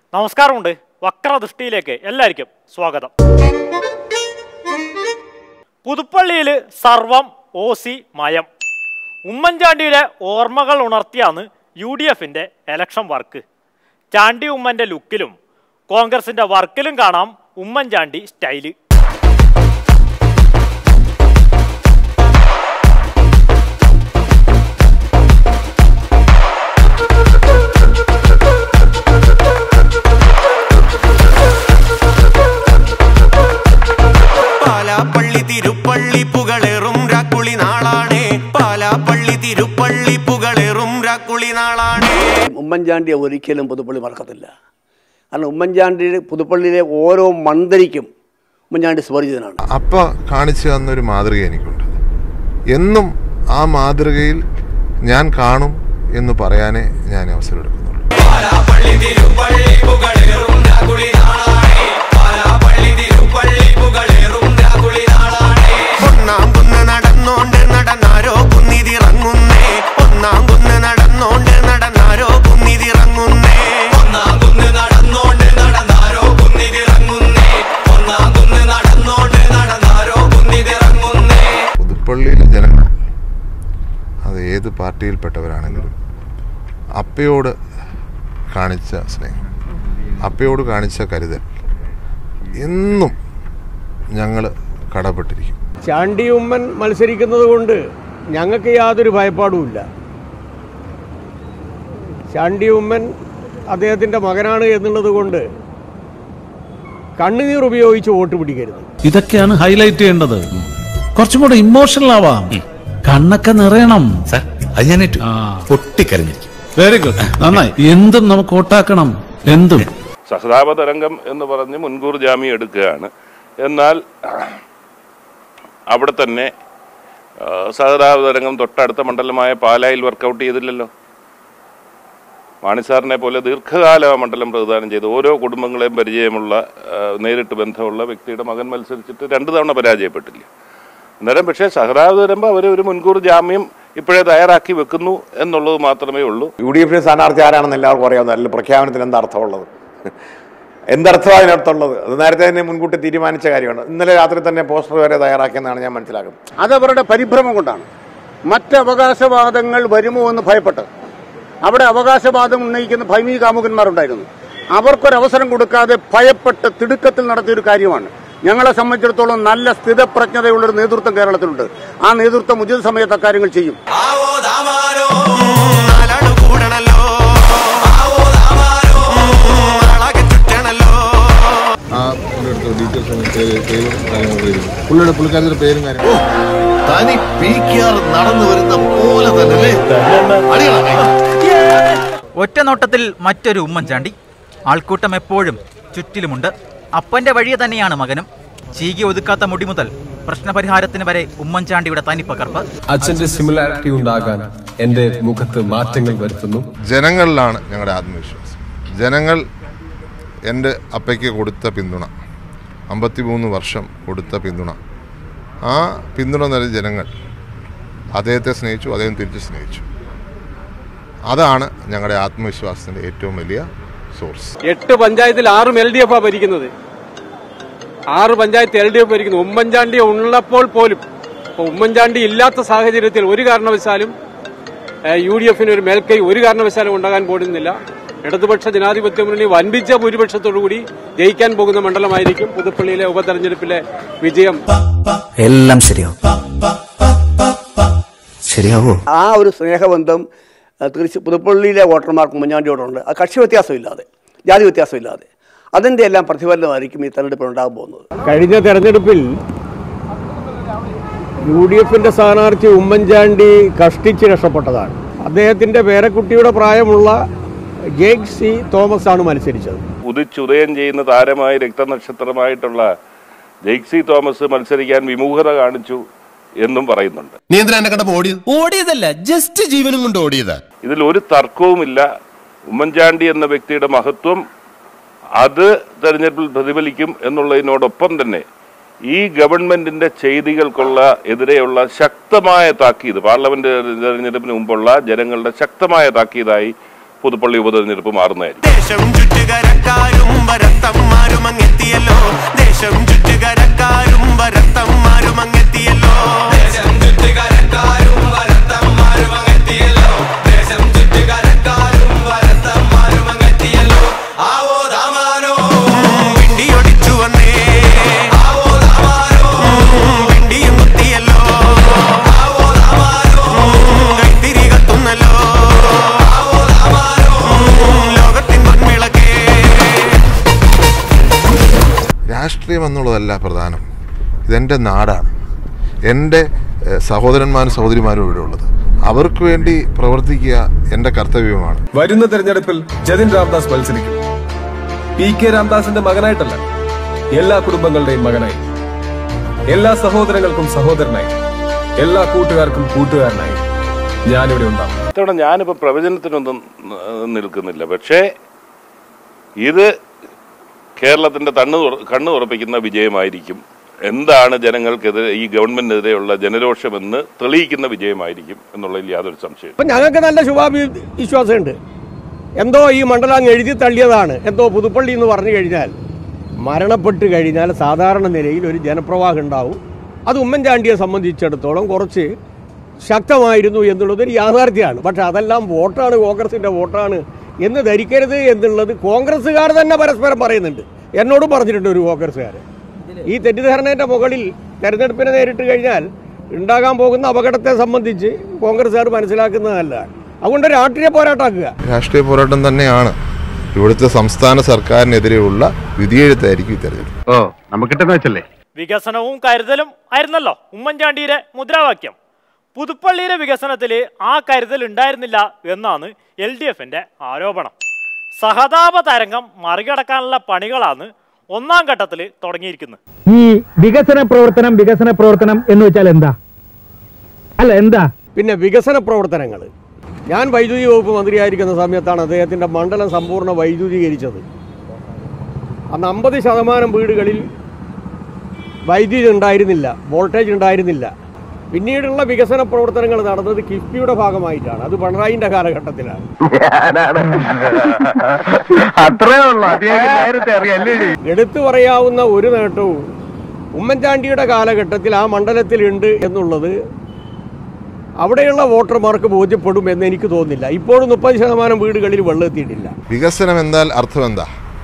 നമസ്കാരമുണ്ട് വക്രദൃഷ്ടിയിലേക്ക് എല്ലാവർക്കും സ്വാഗതം പുതുപ്പള്ളിയിൽ സർവം ഒ സി മയം ഉമ്മൻചാണ്ടിയുടെ ഓർമ്മകൾ ഉണർത്തിയാണ് യു ഡി എഫിൻ്റെ എലക്ഷൻ വർക്ക് ചാണ്ടി ഉമ്മൻ്റെ ലുക്കിലും കോൺഗ്രസിൻ്റെ വർക്കിലും കാണാം ഉമ്മൻചാണ്ടി സ്റ്റൈല് പാലാപ്പള്ളി തിരുപ്പള്ളി പുകളേറും രാക്കുളി നാളാണേ പാലാപ്പള്ളി തിരുപ്പള്ളി പുകളേറും രാക്കുളി നാളാണേ ഉമ്മൻചാണ്ടിയെ ഒരിക്കലും പുതുപ്പള്ളി മറക്കത്തില്ല കാരണം ഉമ്മൻചാണ്ടി പുതുപ്പള്ളിയിലെ ഓരോ മന്ത്രിക്കും ഉമ്മൻചാണ്ടി സുപരിചിതനാണ് അപ്പ കാണിച്ചു തന്നൊരു മാതൃക എനിക്കുണ്ട് എന്നും ആ മാതൃകയിൽ ഞാൻ കാണും എന്ന് പറയാനേ ഞാൻ അവസരം എടുക്കുന്നുള്ളൂ പാലാപ്പള്ളി തിരുപ്പള്ളി പുകളേറും രാക്കുളി നാളാണേ പാലാപ്പള്ളി തിരുപ്പള്ളി പുകളേറും രാക്കുളി നാളാണേ ഒന്നാം കുന്ന് നടന്നോണ്ട് നടന്നാരോ കുന്നിതിറങ്ങുന്നേ ഒന്നാം കുന്ന് നടന്നോണ്ട് നടന്നാരോ കുന്നിതിറങ്ങുന്നേ ഒന്നാം കുന്ന് നടന്നോണ്ട് നടന്നാരോ കുന്നിതിറങ്ങുന്നേ ഒന്നാം കുന്ന് നടന്നോണ്ട് നടന്നാരോ കുന്നിതിറങ്ങുന്നേ പുതുപ്പള്ളിയിലെ ജനങ്ങൾ അത് ഏത് പാർട്ടിയിൽപ്പെട്ടവരാണെങ്കിലും അപ്പയോട് കാണിച്ച സ്നേഹം അപ്പയോട് കാണിച്ച കരുതൽ എന്നും ഞങ്ങൾ കടപ്പെട്ടിരിക്കും ചാണ്ടി ഉമ്മൻ മത്സരിക്കുന്നത് കൊണ്ട് ഞങ്ങൾക്ക് യാതൊരു ഭയപ്പാടുമില്ല ചാണ്ടി ഉമ്മൻ അദ്ദേഹത്തിൻ്റെ മകനാണ് എന്നുള്ളത് കൊണ്ട് കണ്ണുനീർ ഉപയോഗിച്ച് വോട്ട് പിടിക്കരുത് ഇതൊക്കെയാണ് ഹൈലൈറ്റ് ചെയ്യേണ്ടത് കുറച്ചും കൂടെ ഇമോഷണൽ ആവാം കണ്ണൊക്കെ നിറയണം സാർ അത് ഞാൻ ഏറ്റു പൊട്ടിക്കരഞ്ഞിരിക്കും വെരി ഗുഡ് നന്നായി എന്തും നമുക്ക് വോട്ടാക്കണം എന്തും സഹതാപ തരംഗം എന്ന് പറഞ്ഞ് മുൻകൂർ ജാമ്യം എടുക്കുകയാണ് എന്നാൽ അവിടെ തന്നെ ആ, സഹതാപ തരംഗം തൊട്ടടുത്ത മണ്ഡലമായ പാലായിൽ വർക്കൗട്ട് ചെയ്തില്ലല്ലോ മാണിസാറിനെ പോലെ ദീർഘകാലം ആ മണ്ഡലം പ്രതിദാനം ചെയ്ത് ഓരോ കുടുംബങ്ങളെയും പരിചയമുള്ള ആ, നേരിട്ട് ബന്ധമുള്ള വ്യക്തിയുടെ മകൻ മത്സരിച്ചിട്ട് രണ്ട് തവണ പരാജയപ്പെട്ടില്ല അന്നേരം പക്ഷേ സഹതാപ വരുമ്പോൾ അവർ ഒരു മുൻകൂർ ജാമ്യം ഇപ്പോഴേ തയ്യാറാക്കി വെക്കുന്നു എന്നുള്ളത് മാത്രമേ ഉള്ളൂ യു ഡി എഫിന് സ്ഥാനാർത്ഥി ആരാണെന്ന് എല്ലാവർക്കും അറിയാവുന്ന അല്ല പ്രഖ്യാപനത്തിന് എന്താ അർത്ഥമുള്ളത് എന്തർത്ഥമാണ് അതിനർത്ഥമുള്ളത് അത് നേരത്തെ തന്നെ മുൻകൂട്ടി തീരുമാനിച്ച കാര്യമാണ് ഇന്നലെ രാത്രി തന്നെ പോസ്റ്റർ വരെ തയ്യാറാക്കിയെന്നാണ് ഞാൻ മനസ്സിലാക്കുന്നത് അതവരുടെ പരിഭ്രമം കൊണ്ടാണ് മറ്റ് അവകാശവാദങ്ങൾ വരുമോ എന്ന് ഭയപ്പെട്ട് അവിടെ അവകാശവാദം ഉന്നയിക്കുന്ന ഭൈമി കാമുകന്മാരുണ്ടായിരുന്നു അവർക്കൊരവസരം കൊടുക്കാതെ ഭയപ്പെട്ട് തിടുക്കത്തിൽ നടത്തിയൊരു കാര്യമാണ് ഞങ്ങളെ സംബന്ധിച്ചിടത്തോളം നല്ല സ്ഥിതപ്രജ്ഞതയുള്ളൊരു നേതൃത്വം കേരളത്തിലുണ്ട് ആ നേതൃത്വം ഉചിത സമയത്ത് അക്കാര്യങ്ങൾ ചെയ്യും ആവോ ദാമാരോ നാലാള് കൂടണല്ലോ ആവോ ദാമാരോ നാളാകെ ചുറ്റണല്ലോ ആ പുള്ളിയുടെ ഡീറ്റെയിൽസ് പേരും കാര്യങ്ങളും പുള്ളിയുടെ പുള്ളിക്കാരത്തിന്റെ പേരും കാര്യങ്ങളും തനി പി കെ ആർ നടന്നു വരുന്ന പോലെ തന്നെ ഒറ്റ നോട്ടത്തിൽ മറ്റൊരു ഉമ്മൻചാണ്ടി ആൾക്കൂട്ടം എപ്പോഴും ചുറ്റിലുമുണ്ട് അപ്പന്റെ വഴിയെ തന്നെയാണ് മകനും ചീകി ഒതുക്കാത്ത മുടി മുതൽ പ്രശ്നപരിഹാരത്തിന് വരെ ഉമ്മൻചാണ്ടിയുടെ തനിപ്പകർപ്പ് അച്ഛന്റെ സിമിലാരിറ്റി ഉണ്ടാകാൻ എന്റെ മുഖത്ത് മാറ്റങ്ങൾ വരുത്തുന്നു ജനങ്ങളിലാണ് ഞങ്ങളുടെ ആത്മവിശ്വാസം ജനങ്ങൾ എൻ്റെ അപ്പയ്ക്ക് കൊടുത്ത പിന്തുണ അമ്പത്തിമൂന്ന് വർഷം കൊടുത്ത പിന്തുണ ആ പിന്തുണ നൽകിയ ജനങ്ങൾ അദ്ദേഹത്തെ സ്നേഹിച്ചു അദ്ദേഹം തിരിച്ച് സ്നേഹിച്ചു അതാണ് ഞങ്ങളുടെ ആത്മവിശ്വാസത്തിൻ്റെ ഏറ്റവും വലിയ സോഴ്സ് എട്ട് പഞ്ചായത്തിൽ ആറും എൽ ഡി എഫാണ് ഭരിക്കുന്നത് ആറ് പഞ്ചായത്ത് എൽ ഡി എഫ് ഭരിക്കുന്നു ഉമ്മൻചാണ്ടി ഉള്ളപ്പോൾ പോലും ഇപ്പൊ ഉമ്മൻചാണ്ടി ഇല്ലാത്ത സാഹചര്യത്തിൽ ഒരു കാരണവശാലും യു ഡി എഫിന് ഒരു മേൽക്കൈ ഒരു കാരണവശാലും ഉണ്ടാകാൻ പോകുന്നില്ല ഇടതുപക്ഷ ജനാധിപത്യ മുന്നണി വൻപിച്ച ഭൂരിപക്ഷത്തോടുകൂടി ജയിക്കാൻ പോകുന്ന മണ്ഡലമായിരിക്കും പുതുപ്പള്ളിയിലെ ഉപതെരഞ്ഞെടുപ്പിലെ വിജയം എല്ലാം ശരിയാവും ശരിയാവോ ആ ഒരു സ്നേഹബന്ധം അഹ് തീർച്ച പുതുപ്പള്ളിയിലെ വോട്ടർമാർക്ക് ഉമ്മൻചാണ്ടിയോടുണ്ട് അത് കക്ഷി വ്യത്യാസമില്ലാതെ ജാതി വ്യത്യാസമില്ലാതെ അതിൻ്റെ എല്ലാം പ്രതിഫലനമായിരിക്കും ഈ തെരഞ്ഞെടുപ്പിൽ ഉണ്ടാകാൻ പോകുന്നത് കഴിഞ്ഞ തെരഞ്ഞെടുപ്പിൽ യു ഡി എഫിന്റെ സ്ഥാനാർത്ഥി ഉമ്മൻചാണ്ടി കഷ്ടിച്ച് രക്ഷപ്പെട്ടതാണ് അദ്ദേഹത്തിന്റെ പേരക്കുട്ടിയുടെ പ്രായമുള്ള ജേക്ക് സി തോമസ് ആണ് മത്സരിച്ചത് ഉദിച്ചുദയം ചെയ്യുന്ന താരമായി രക്തനക്ഷത്രമായിട്ടുള്ള ജെയ്ക്സി തോമസ് മത്സരിക്കാൻ വിമുഖത കാണിച്ചു എന്നും പറയുന്നുണ്ട് നീ എന്തിനാ എന്നെ കണ്ടപ്പോ ഓടിയത് ഓടിയതല്ല ജസ്റ്റ് ജീവനും കൊണ്ട് ഓടിയതാ ഇതിൽ ഒരു തർക്കവുമില്ല ഉമ്മൻചാണ്ടി എന്ന വ്യക്തിയുടെ മഹത്വം അത് തെരഞ്ഞെടുപ്പിൽ പ്രതിഫലിക്കും എന്നുള്ളതിനോടൊപ്പം തന്നെ ഈ ഗവൺമെന്റിന്റെ ചെയ്തികൾക്കുള്ള എതിരെയുള്ള ശക്തമായ താക്കീത് പാർലമെന്റ് തെരഞ്ഞെടുപ്പിന് മുമ്പുള്ള ജനങ്ങളുടെ ശക്തമായ താക്കീതായി പുതുപ്പള്ളി ഉപതെരഞ്ഞെടുപ്പ് മാറുന്നതായിരിക്കും ദേശം ചുറ്റുകരക്കാർ രാഷ്ട്രീയം എന്നുള്ളതല്ല പ്രധാനം ഇതെൻ്റെ നാടാണ് എൻ്റെ ഏഹ്, സഹോദരന്മാരും സഹോദരിമാരും ഇവിടെ ഉള്ളത് അവർക്ക് വേണ്ടി പ്രവർത്തിക്കുക എൻ്റെ കർത്തവ്യമാണ് വരുന്ന തെരഞ്ഞെടുപ്പിൽ ജതിൻ രാംദാസ് മത്സരിക്കും പി കെ രാംദാസിന്റെ മകനായിട്ടല്ല എല്ലാ കുടുംബങ്ങളുടെയും മകനായി എല്ലാ സഹോദരങ്ങൾക്കും സഹോദരനായി എല്ലാ കൂട്ടുകാർക്കും കൂട്ടുകാരനായി ഞാനിവിടെ ഉണ്ടാവും ഇത്തവണ ഞാനിപ്പോൾ പ്രവചനത്തിനൊന്നും ന- നിൽക്കുന്നില്ല പക്ഷേ ഇത് കേരളത്തിന്റെ തണ്ണു തുറ- കണ്ണു തുറപ്പിക്കുന്ന വിജയമായിരിക്കും എന്താണ് ജനങ്ങൾക്കെതിരെ ഈ ഗവൺമെന്റിനെതിരെയുള്ള ജനരോഷമെന്ന് തെളിയിക്കുന്ന വിജയമായിരിക്കും എന്നുള്ളതിൽ യാതൊരു സംശയം അപ്പം ഞങ്ങൾക്ക് നല്ല ശുഭാഭി വിശ്വാസമുണ്ട് എന്തോ ഈ മണ്ഡലം അങ്ങ് എഴുതി തള്ളിയതാണ് എന്തോ പുതുപ്പള്ളി എന്ന് പറഞ്ഞു കഴിഞ്ഞാൽ മരണപ്പെട്ട് കഴിഞ്ഞാൽ സാധാരണ നിലയിൽ ഒരു ജനപ്രവാഹം ഉണ്ടാവും അത് ഉമ്മൻചാണ്ടിയെ സംബന്ധിച്ചിടത്തോളം കുറച്ച് ശക്തമായിരുന്നു എന്നുള്ളത് ഒരു യാഥാർത്ഥ്യമാണ് പക്ഷെ അതെല്ലാം വോട്ടാണ് കോൺഗ്രസിൻ്റെ വോട്ടാണ് എന്ന് ധരിക്കരുത് എന്നുള്ളത് കോൺഗ്രസ്സുകാർ തന്നെ പരസ്പരം പറയുന്നുണ്ട് എന്നോടും പറഞ്ഞിട്ടുണ്ട് ഒരു കോൺഗ്രസ്സുകാർ ഈ തെറ്റിദ്ധാരണയുടെ മുകളിൽ തെരഞ്ഞെടുപ്പിനെ നേരിട്ട് കഴിഞ്ഞാൽ ഉണ്ടാകാൻ പോകുന്ന അപകടത്തെ സംബന്ധിച്ച് കോൺഗ്രസ്സുകാർ മനസ്സിലാക്കുന്നതല്ല അതുകൊണ്ട് രാഷ്ട്രീയ പോരാട്ടാക്കുക രാഷ്ട്രീയ പോരാട്ടം തന്നെയാണ് ഇവിടുത്തെ സംസ്ഥാന സർക്കാരിനെതിരെയുള്ള വിധിയെഴുത്തായിരിക്കും ഈ തെരഞ്ഞെടുപ്പ് ഓ നമുക്കിട്ടെന്ന് വെച്ചല്ലേ വികസനവും കരുതലും ആയിരുന്നല്ലോ ഉമ്മൻചാണ്ടിയുടെ മുദ്രാവാക്യം പുതുപ്പള്ളിയിലെ വികസനത്തിൽ ആ കരുതൽ ഉണ്ടായിരുന്നില്ല എന്നാണ് എൽ ഡി എഫിന്റെ ആരോപണം സഹതാപ തരംഗം മറികടക്കാനുള്ള പണികളാണ് ഒന്നാം ഘട്ടത്തിൽ തുടങ്ങിയിരിക്കുന്നത് ഈ വികസന പ്രവർത്തനം വികസന പ്രവർത്തനം എന്ന് വെച്ചാൽ എന്താ അല്ല എന്താ പിന്നെ വികസന പ്രവർത്തനങ്ങൾ ഞാൻ വൈദ്യുതി വകുപ്പ് മന്ത്രിയായിരിക്കുന്ന സമയത്താണ് അദ്ദേഹത്തിൻ്റെ മണ്ഡലം സമ്പൂർണ്ണ വൈദ്യുതീകരിച്ചത് അന്ന് അമ്പത് ശതമാനം വീടുകളിൽ വൈദ്യുതി ഉണ്ടായിരുന്നില്ല വോൾട്ടേജ് ഉണ്ടായിരുന്നില്ല പിന്നീടുള്ള വികസന പ്രവർത്തനങ്ങൾ നടന്നത് കിഫ്ബിയുടെ ഭാഗമായിട്ടാണ് അത് പിണറായിന്റെ കാലഘട്ടത്തിലാണ് അത്രേ ഉള്ളു അദ്ദേഹം നേരത്തെ അറിയാല്ലേ എടുത്തു പറയാവുന്ന ഒരു നേട്ടവും ഉമ്മൻചാണ്ടിയുടെ കാലഘട്ടത്തിൽ ആ മണ്ഡലത്തിലുണ്ട് എന്നുള്ളത് അവിടെയുള്ള വോട്ടർമാർക്ക് ബോധ്യപ്പെടും എന്ന് എനിക്ക് തോന്നുന്നില്ല ഇപ്പോഴും മുപ്പത് ശതമാനം വീടുകളിൽ വെള്ളം എത്തിയിട്ടില്ല വികസനം എന്നാൽ അർത്ഥം എന്താ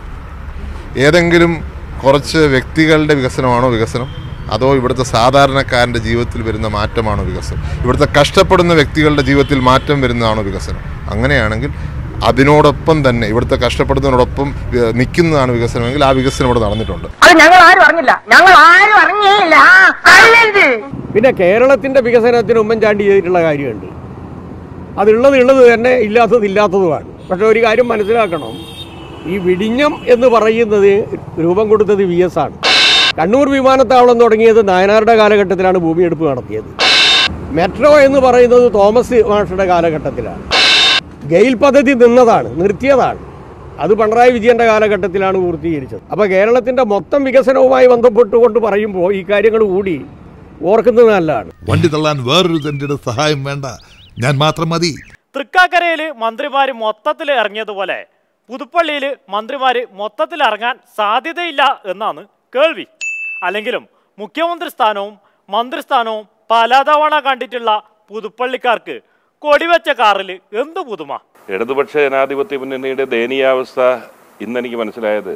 ഏതെങ്കിലും കുറച്ച് വ്യക്തികളുടെ വികസനമാണോ വികസനം അതോ ഇവിടുത്തെ സാധാരണക്കാരൻ്റെ ജീവിതത്തിൽ വരുന്ന മാറ്റമാണോ വികസനം ഇവിടുത്തെ കഷ്ടപ്പെടുന്ന വ്യക്തികളുടെ ജീവിതത്തിൽ മാറ്റം വരുന്നതാണോ വികസനം അങ്ങനെയാണെങ്കിൽ അതിനോടൊപ്പം തന്നെ ഇവിടുത്തെ കഷ്ടപ്പെടുന്നതിനോടൊപ്പം ഏഹ്, നിൽക്കുന്നതാണ് വികസനമെങ്കിൽ ആ വികസനം ഇവിടെ നടന്നിട്ടുണ്ട് അത് ഞങ്ങൾ ആരും അറിഞ്ഞില്ല ഞങ്ങൾ ആരും അറിഞ്ഞില്ല പിന്നെ കേരളത്തിന്റെ വികസനത്തിന് ഉമ്മൻചാണ്ടി ചെയ്തിട്ടുള്ള കാര്യമുണ്ട് അതുള്ളത് ഉള്ളത് തന്നെ ഇല്ലാത്തത് ഇല്ലാത്തതുമാണ് പക്ഷെ ഒരു കാര്യം മനസ്സിലാക്കണം ഈ വിടിഞ്ഞം എന്ന് പറയുന്നത് രൂപം കൊടുത്തത് വി എസ് ആണ് കണ്ണൂർ വിമാനത്താവളം തുടങ്ങിയത് നായനാരുടെ കാലഘട്ടത്തിലാണ് ഭൂമിയെടുപ്പ് നടത്തിയത് മെട്രോ എന്ന് പറയുന്നത് തോമസ് മാഷയുടെ കാലഘട്ടത്തിലാണ് ഗെയിൽ പദ്ധതി നിന്നതാണ് നിർത്തിയതാണ് അത് പിണറായി വിജയന്റെ കാലഘട്ടത്തിലാണ് പൂർത്തീകരിച്ചത് അപ്പോൾ കേരളത്തിന്റെ മൊത്തം വികസനവുമായി ബന്ധപ്പെട്ടുകൊണ്ട് പറയുമ്പോൾ ഈ കാര്യങ്ങൾ കൂടി ഓർക്കുന്നത് നല്ലതാണ് വണ്ടി തള്ളാൻ വേറൊരു തന്റെ സഹായം വേണ്ട ഞാൻ മാത്രം മതി തൃക്കാക്കരയിൽ മന്ത്രിമാർ മൊത്തത്തിൽ ഇറങ്ങിയതുപോലെ പുതുപ്പള്ളിയിൽ മന്ത്രിമാർ മൊത്തത്തിൽ ഇറങ്ങാൻ സാധ്യതയില്ല എന്നാണ് കേൾവി അല്ലെങ്കിലും മുഖ്യമന്ത്രി സ്ഥാനവും മന്ത്രിസ്ഥാനവും പലതവണ കണ്ടിട്ടുള്ള പുതുപ്പള്ളിക്കാർക്ക് കൊടിവെച്ച കാറിൽ എന്ത് പുതുമ ഇടതുപക്ഷ ജനാധിപത്യ മുന്നണിയുടെ ദയനീയാവസ്ഥ ഇന്നെനിക്ക് മനസ്സിലായത്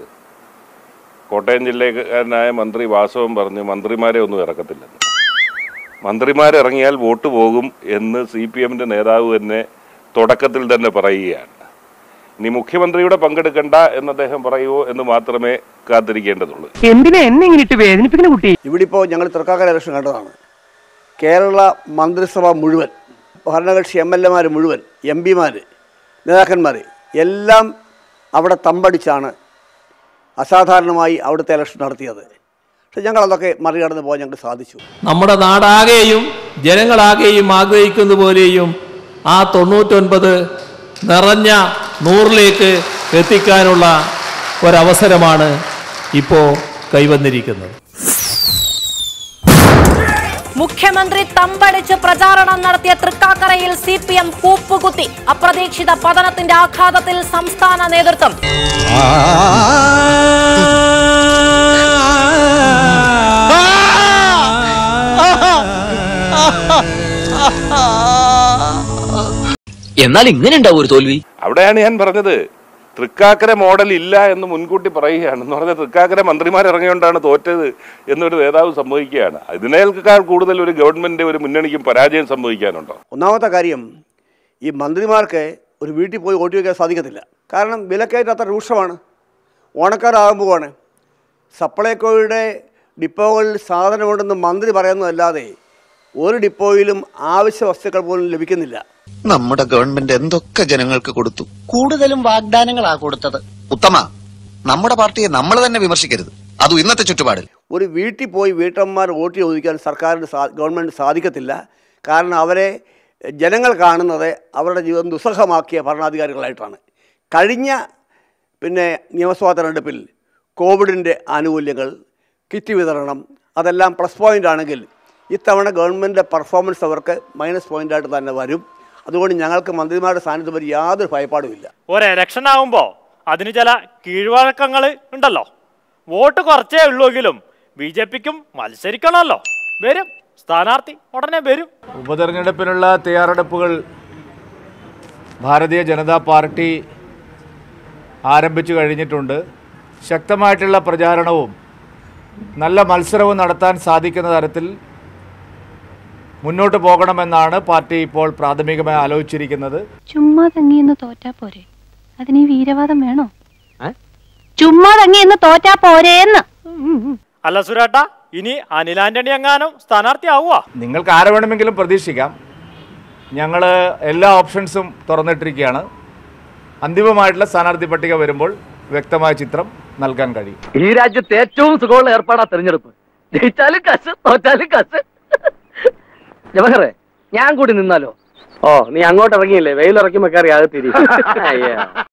കോട്ടയം ജില്ലക്കാരനായ മന്ത്രി വാസവൻ പറഞ്ഞു മന്ത്രിമാരെ ഒന്നും ഇറക്കത്തില്ലെന്ന് മന്ത്രിമാരിറങ്ങിയാൽ വോട്ട് പോകും എന്ന് സി പി എമ്മിൻ്റെ നേതാവ് തന്നെ തുടക്കത്തിൽ തന്നെ പറയുകയാണ് ഇനി മുഖ്യമന്ത്രിയുടെ പങ്കെടുക്കണ്ട എന്ന് അദ്ദേഹം പറയുമോ എന്ന് മാത്രമേ കാത്തിരിക്കേണ്ടതുള്ളൂ എന്തിനാ എന്നെ ഇങ്ങനെ ഇട്ട് വേദനിപ്പിക്കുന്ന കുട്ടി ഇവിടെ ഇപ്പോൾ ഞങ്ങൾ തൃക്കാക്കര ഇലക്ഷൻ കണ്ടതാണ് കേരള മന്ത്രിസഭ മുഴുവൻ ഭരണകക്ഷി എം എൽ എമാർ മുഴുവൻ എം പിമാർ നേതാക്കന്മാർ എല്ലാം അവിടെ തമ്പടിച്ചാണ് അസാധാരണമായി അവിടുത്തെ ഇലക്ഷൻ നടത്തിയത് പക്ഷെ ഞങ്ങൾ അതൊക്കെ മറികടന്ന് പോകാൻ ഞങ്ങൾക്ക് സാധിച്ചു നമ്മുടെ നാടാകെയും ജനങ്ങളാകെയും ആഗ്രഹിക്കുന്ന പോലെയും ആ തൊണ്ണൂറ്റൊൻപത് നിറഞ്ഞ നൂറിലേക്ക് എത്തിക്കാനുള്ള ഒരവസരമാണ് ഇപ്പോൾ കൈവന്നിരിക്കുന്നത് മുഖ്യമന്ത്രി തമ്പടിച്ച് പ്രചാരണം നടത്തിയ തൃക്കാക്കരയിൽ സി പി എം കൂപ്പുകുത്തി അപ്രതീക്ഷിത പതനത്തിന്റെ ആഘാതത്തിൽ സംസ്ഥാന നേതൃത്വം എന്നാൽ ഇങ്ങനെ ഉണ്ടാവും ഒരു തോൽവി അവിടെയാണ് ഞാൻ പറഞ്ഞത് തൃക്കാക്കര മോഡൽ ഇല്ല എന്ന് മുൻകൂട്ടി പറയുകയാണ് എന്ന് പറഞ്ഞാൽ തൃക്കാക്കര മന്ത്രിമാർ ഇറങ്ങിയോണ്ടാണ് തോറ്റത് എന്നൊരു നേതാവ് സമ്മതിക്കുകയാണ് ഇതിനേക്കാൾ കൂടുതൽ ഒരു ഗവൺമെന്റ് ഒരു മുന്നണിക്കും പരാജയം സംഭവിക്കാനുണ്ടോ ഒന്നാമത്തെ കാര്യം ഈ മന്ത്രിമാർക്ക് ഒരു വീട്ടിൽ പോയി വോട്ട് വയ്ക്കാൻ സാധിക്കത്തില്ല കാരണം വിലക്കയറ്റം അത്ര രൂക്ഷമാണ് ഓണക്കാരാകുമ്പോഴാണ് സപ്ലൈകോയുടെ ഡിപ്പോകളിൽ സാധനമുണ്ടെന്ന് മന്ത്രി പറയുന്നതല്ലാതെ ഒരു ഡിപ്പോയിലും ആവശ്യ വസ്തുക്കൾ പോലും ലഭിക്കുന്നില്ല നമ്മുടെ ഗവൺമെന്റ് എന്തൊക്കെ ജനങ്ങൾക്ക് കൊടുത്തു കൂടുതലും വാഗ്ദാനങ്ങളാ കൊടുത്തത് ഉത്തമ നമ്മുടെ പാർട്ടിയെ നമ്മൾ തന്നെ വിമർശിക്കരുത് അതും ഇന്നത്തെ ചുറ്റുപാടിൽ ഒരു വീട്ടിൽ പോയി വീട്ടമ്മമാർ വോട്ട് ചോദിക്കാൻ സർക്കാരിന് സാ ഗവൺമെൻറ് സാധിക്കത്തില്ല കാരണം അവരെ ജനങ്ങൾ കാണുന്നത് അവരുടെ ജീവിതം ദുസ്സഹമാക്കിയ ഭരണാധികാരികളായിട്ടാണ് കഴിഞ്ഞ പിന്നെ നിയമസഭാ തെരഞ്ഞെടുപ്പിൽ കോവിഡിൻ്റെ ആനുകൂല്യങ്ങൾ കിറ്റ് വിതരണം അതെല്ലാം പ്ലസ് പോയിൻ്റ് ആണെങ്കിൽ ഇത്തവണ ഗവൺമെൻറ്റിൻ്റെ പെർഫോമൻസ് അവർക്ക് മൈനസ് പോയിൻ്റായിട്ട് തന്നെ വരും അതുകൊണ്ട് ഞങ്ങൾക്ക് മന്ത്രിമാരുടെ സാന്നിധ്യം ഒരു യാതൊരു ഭയപ്പാടുമില്ല ഒരു ഇലക്ഷൻ ആകുമ്പോൾ അതിന് ചില കീഴ്വഴക്കങ്ങൾ ഉണ്ടല്ലോ വോട്ട് കുറച്ചേ ഉള്ളൂവെങ്കിലും ബി ജെ പിക്കും മത്സരിക്കണമല്ലോ വരും സ്ഥാനാർത്ഥി ഉടനെ വരും ഉപതെരഞ്ഞെടുപ്പിനുള്ള തയ്യാറെടുപ്പുകൾ ഭാരതീയ ജനതാ പാർട്ടി ആരംഭിച്ചു കഴിഞ്ഞിട്ടുണ്ട് ശക്തമായിട്ടുള്ള പ്രചാരണവും നല്ല മത്സരവും നടത്താൻ സാധിക്കുന്ന തരത്തിൽ മുന്നോട്ട് പോകണമെന്നാണ് പാർട്ടി ഇപ്പോൾ പ്രാഥമികമായി ആലോചിച്ചിരിക്കുന്നത് ചുമ്മാ തങ്ങിയെന്ന് തോറ്റാ പോരെ അതിന് ഈ വീരവാദം വേണോ ചുമ്മാ തങ്ങിയെന്ന് തോറ്റാ പോരേന്ന് അല്ല സുരേട്ട ഇനി അനിൽ ആന്റണി എങ്ങാനും സ്ഥാനാർത്ഥി ആവുക നിങ്ങൾക്ക് ആരെ വേണമെങ്കിലും പ്രതീക്ഷിക്കാം ഞങ്ങൾ എല്ലാ ഓപ്ഷൻസും തുറന്നിട്ടിരിക്കുകയാണ് അന്തിമമായിട്ടുള്ള സ്ഥാനാർത്ഥി പട്ടിക വരുമ്പോൾ വ്യക്തമായ ചിത്രം നൽകാൻ കഴിയും ഈ രാജ്യത്തെ ഏറ്റവും സുഖമുള്ള ഏർപ്പാടാ തെരഞ്ഞെടുപ്പ് ജയിച്ചാലും കസ് തോറ്റാലും കസ് ജവഹറെ ഞാൻ കൂടി നിന്നാലോ ഓ നീ അങ്ങോട്ട് ഇറങ്ങിയില്ലേ വെയിലിറക്കി വെക്കാറി അകത്തിരി